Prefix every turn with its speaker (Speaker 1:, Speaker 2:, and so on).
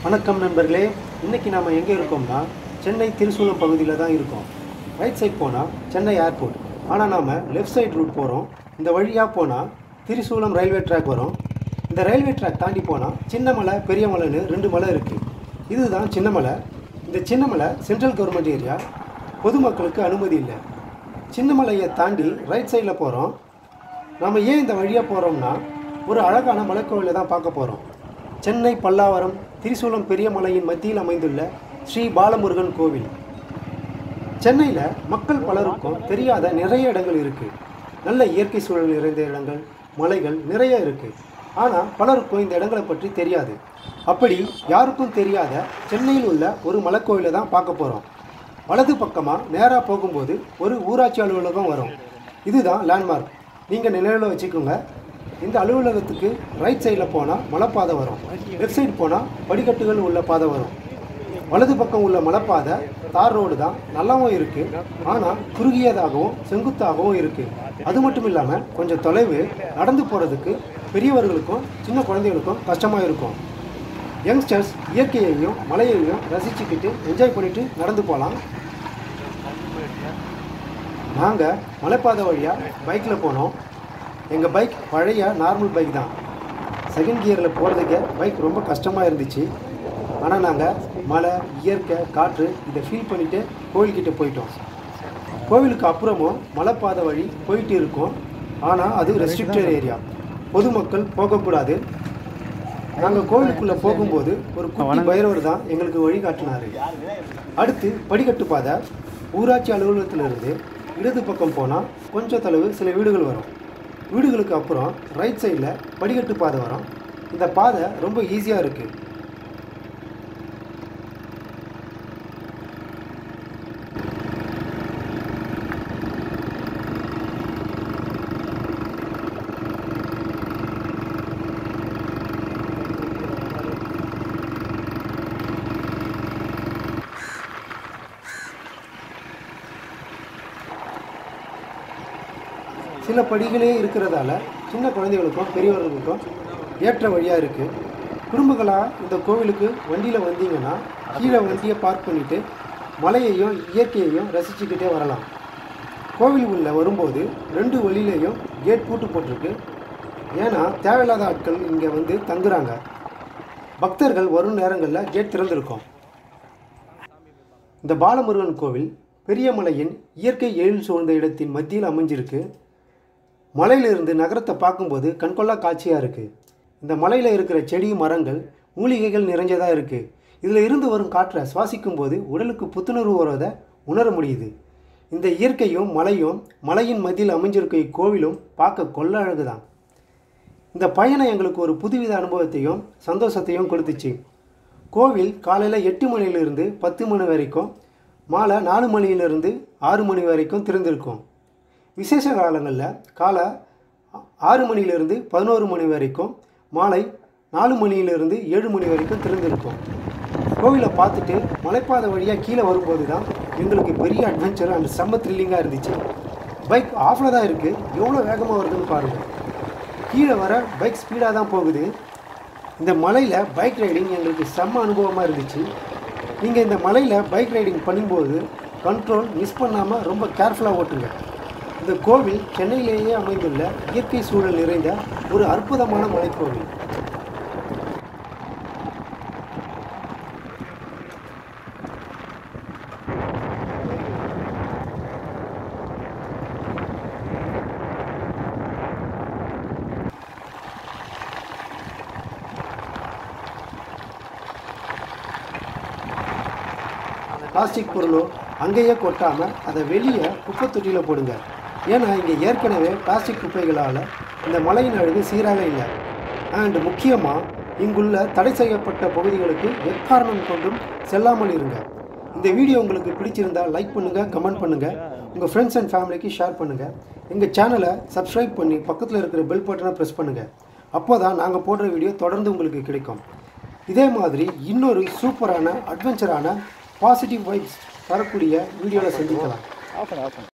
Speaker 1: வணக்கம் நண்பர்களே இன்னைக்கு நாம் எங்கே இருக்கோம்னா சென்னை திருசூலம் பகுதியில் தான் இருக்கோம் ரைட் சைட் போனால் சென்னை ஏர்போர்ட் ஆனால் நாம் லெஃப்ட் சைடு ரூட் போகிறோம் இந்த வழியாக போனால் திருசூலம் ரயில்வே ட்ராக் வரும் இந்த ரயில்வே ட்ராக் தாண்டி போனால் சின்னமலை பெரிய மலைன்னு ரெண்டு மலை இருக்குது இதுதான் சின்னமலை இந்த சின்னமலை சென்ட்ரல் கவர்மெண்ட் ஏரியா பொதுமக்களுக்கு அனுமதி இல்லை சின்னமலையை தாண்டி ரைட் சைடில் போகிறோம் நம்ம ஏன் இந்த வழியாக போகிறோம்னா ஒரு அழகான மலைக்கோவிலை தான் பார்க்க போகிறோம் சென்னை பல்லாவரம் திரிசூலம் பெரிய மலையின் மத்தியில் அமைந்துள்ள ஸ்ரீ பாலமுருகன் கோவில் சென்னையில் மக்கள் பலருக்கும் தெரியாத நிறைய இடங்கள் இருக்குது நல்ல இயற்கை சூழல் நிறைந்த இடங்கள் மலைகள் நிறைய இருக்குது ஆனால் பலருக்கும் இந்த இடங்களை பற்றி தெரியாது அப்படி யாருக்கும் தெரியாத சென்னையில் உள்ள ஒரு மலைக்கோவிலை தான் பார்க்க போகிறோம் வலது பக்கமாக நேராக போகும்போது ஒரு ஊராட்சி அலுவலகம் வரும் இதுதான் லேண்ட்மார்க் நீங்கள் நினைவில் வச்சுக்கோங்க இந்த அலுவலகத்துக்கு ரைட் சைடில் போனால் மலைப்பாதை வரும் லெஃப்ட் சைடு போனால் படிக்கட்டுகள் உள்ள பாதை வரும் வலது பக்கம் உள்ள மலைப்பாதை தார் ரோடு தான் நல்லாவும் இருக்குது ஆனால் குறுகியதாகவும் செங்குத்தாகவும் இருக்குது அது மட்டும் இல்லாமல் கொஞ்சம் தொலைவு நடந்து போகிறதுக்கு பெரியவர்களுக்கும் சின்ன குழந்தைகளுக்கும் கஷ்டமாக இருக்கும் யங்ஸ்டர்ஸ் இயற்கையையும் மலையையும் ரசிச்சுக்கிட்டு என்ஜாய் பண்ணிட்டு நடந்து போகலாம் நாங்கள் மலைப்பாதை வழியாக பைக்கில் போனோம் எங்கள் பைக் பழைய நார்மல் பைக் தான் செகண்ட் கியரில் போகிறதுக்கே பைக் ரொம்ப கஷ்டமாக இருந்துச்சு ஆனால் நாங்கள் மலை இயற்கை காற்று இதை ஃபீல் பண்ணிவிட்டு கோவில்கிட்ட போயிட்டோம் கோவிலுக்கு அப்புறமும் மலைப்பாதை வழி போயிட்டு இருக்கோம் ஆனால் அது ரெஸ்ட்ரிக்டட் ஏரியா பொதுமக்கள் போகக்கூடாது நாங்கள் கோவிலுக்குள்ளே போகும்போது ஒரு குட்டி பைரவர் தான் எங்களுக்கு வழி காட்டினாரு அடுத்து படிக்கட்டு பாதை ஊராட்சி அலுவலகத்திலிருந்து இடது பக்கம் போனால் கொஞ்சம் தொலைவு சில வீடுகள் வரும் வீடுகளுக்கு அப்புறம் ரைட் சைடில் படிக்கட்டு பாதை வரும் இந்த பாதை ரொம்ப ஈஸியாக இருக்குது சில படிகளே இருக்கிறதால சின்ன குழந்தைகளுக்கும் பெரியவர்களுக்கும் ஏற்ற வழியாக இருக்குது குடும்பங்களாக இந்த கோவிலுக்கு வண்டியில் வந்தீங்கன்னா கீழே வண்டியை பார்க் பண்ணிவிட்டு மலையையும் இயற்கையையும் ரசிச்சுக்கிட்டே வரலாம் கோவில் உள்ள வரும்போது ரெண்டு வழியிலையும் கேட் பூட்டு போட்டிருக்கு ஏன்னா தேவையில்லாத ஆட்கள் இங்கே வந்து தங்குறாங்க பக்தர்கள் வரும் நேரங்களில் கேட் திறந்திருக்கும் இந்த பாலமுருகன் கோவில் பெரிய மலையின் இயற்கை எழில் சூழ்ந்த இடத்தின் மத்தியில் அமைஞ்சிருக்கு மலையிலிருந்து நகரத்தை பார்க்கும்போது கண்கொள்ளா காட்சியாக இருக்குது இந்த மலையில் இருக்கிற செடி மரங்கள் மூலிகைகள் நிறைஞ்சதாக இருக்குது இதில் இருந்து வரும் காற்றை சுவாசிக்கும் போது உடலுக்கு புத்துணர்வு வருவதை உணர முடியுது இந்த இயற்கையும் மலையும் மலையின் மத்தியில் அமைஞ்சிருக்க இக்கோவிலும் பார்க்க கொள்ள அழகு தான் இந்த பயணம் எங்களுக்கு ஒரு புதுவித அனுபவத்தையும் சந்தோஷத்தையும் கொடுத்துச்சு கோவில் காலையில் எட்டு மணியிலிருந்து பத்து மணி வரைக்கும் மாலை நாலு மணியிலிருந்து ஆறு மணி வரைக்கும் திறந்திருக்கும் விசேஷ காலங்களில் காலை ஆறு மணியிலிருந்து பதினோரு மணி வரைக்கும் மாலை நாலு மணியிலிருந்து ஏழு மணி வரைக்கும் திறந்திருக்கும் கோவிலை பார்த்துட்டு மலைப்பாதை வழியாக கீழே வரும்போது தான் எங்களுக்கு பெரிய அட்வென்ச்சர் அண்ட் செம்ம த்ரில்லிங்காக இருந்துச்சு பைக் ஆஃபில் தான் இருக்குது எவ்வளோ வேகமாக வருதுன்னு பாருங்கள் கீழே வர பைக் ஸ்பீடாக தான் போகுது இந்த மலையில் பைக் ரைடிங் எங்களுக்கு செம்ம அனுபவமாக இருந்துச்சு நீங்கள் இந்த மலையில் பைக் ரைடிங் பண்ணும்போது கண்ட்ரோல் மிஸ் பண்ணாமல் ரொம்ப கேர்ஃபுல்லாக ஓட்டுங்க இந்த கோவில் சென்னையிலேயே அமைந்துள்ள இயற்கை சூழல் நிறைந்த ஒரு அற்புதமான மலைக்கோவில் பிளாஸ்டிக் பொருளோ அங்கேயே கொட்டாமல் அதை வெளியே குப்பை தொட்டியில் போடுங்க ஏன்னா இங்கே ஏற்கனவே பிளாஸ்டிக் குப்பைகளால் இந்த மலையின் அழகு சீராக இல்லை அண்ட் முக்கியமாக இங்குள்ள தடை செய்யப்பட்ட பகுதிகளுக்கு எக்காரணம் கொண்டும் செல்லாமல் இருங்க இந்த வீடியோ உங்களுக்கு பிடிச்சிருந்தால் லைக் பண்ணுங்கள் கமெண்ட் பண்ணுங்கள் உங்கள் ஃப்ரெண்ட்ஸ் அண்ட் ஃபேமிலிக்கு ஷேர் பண்ணுங்கள் எங்கள் சேனலை சப்ஸ்கிரைப் பண்ணி பக்கத்தில் இருக்கிற பெல் பட்டனை ப்ரெஸ் பண்ணுங்கள் அப்போ தான் நாங்கள் போடுற வீடியோ தொடர்ந்து உங்களுக்கு கிடைக்கும் இதே மாதிரி இன்னொரு சூப்பரான அட்வென்ச்சரான பாசிட்டிவ் வைப்ஸ் தரக்கூடிய வீடியோவில் சந்திக்கலாம்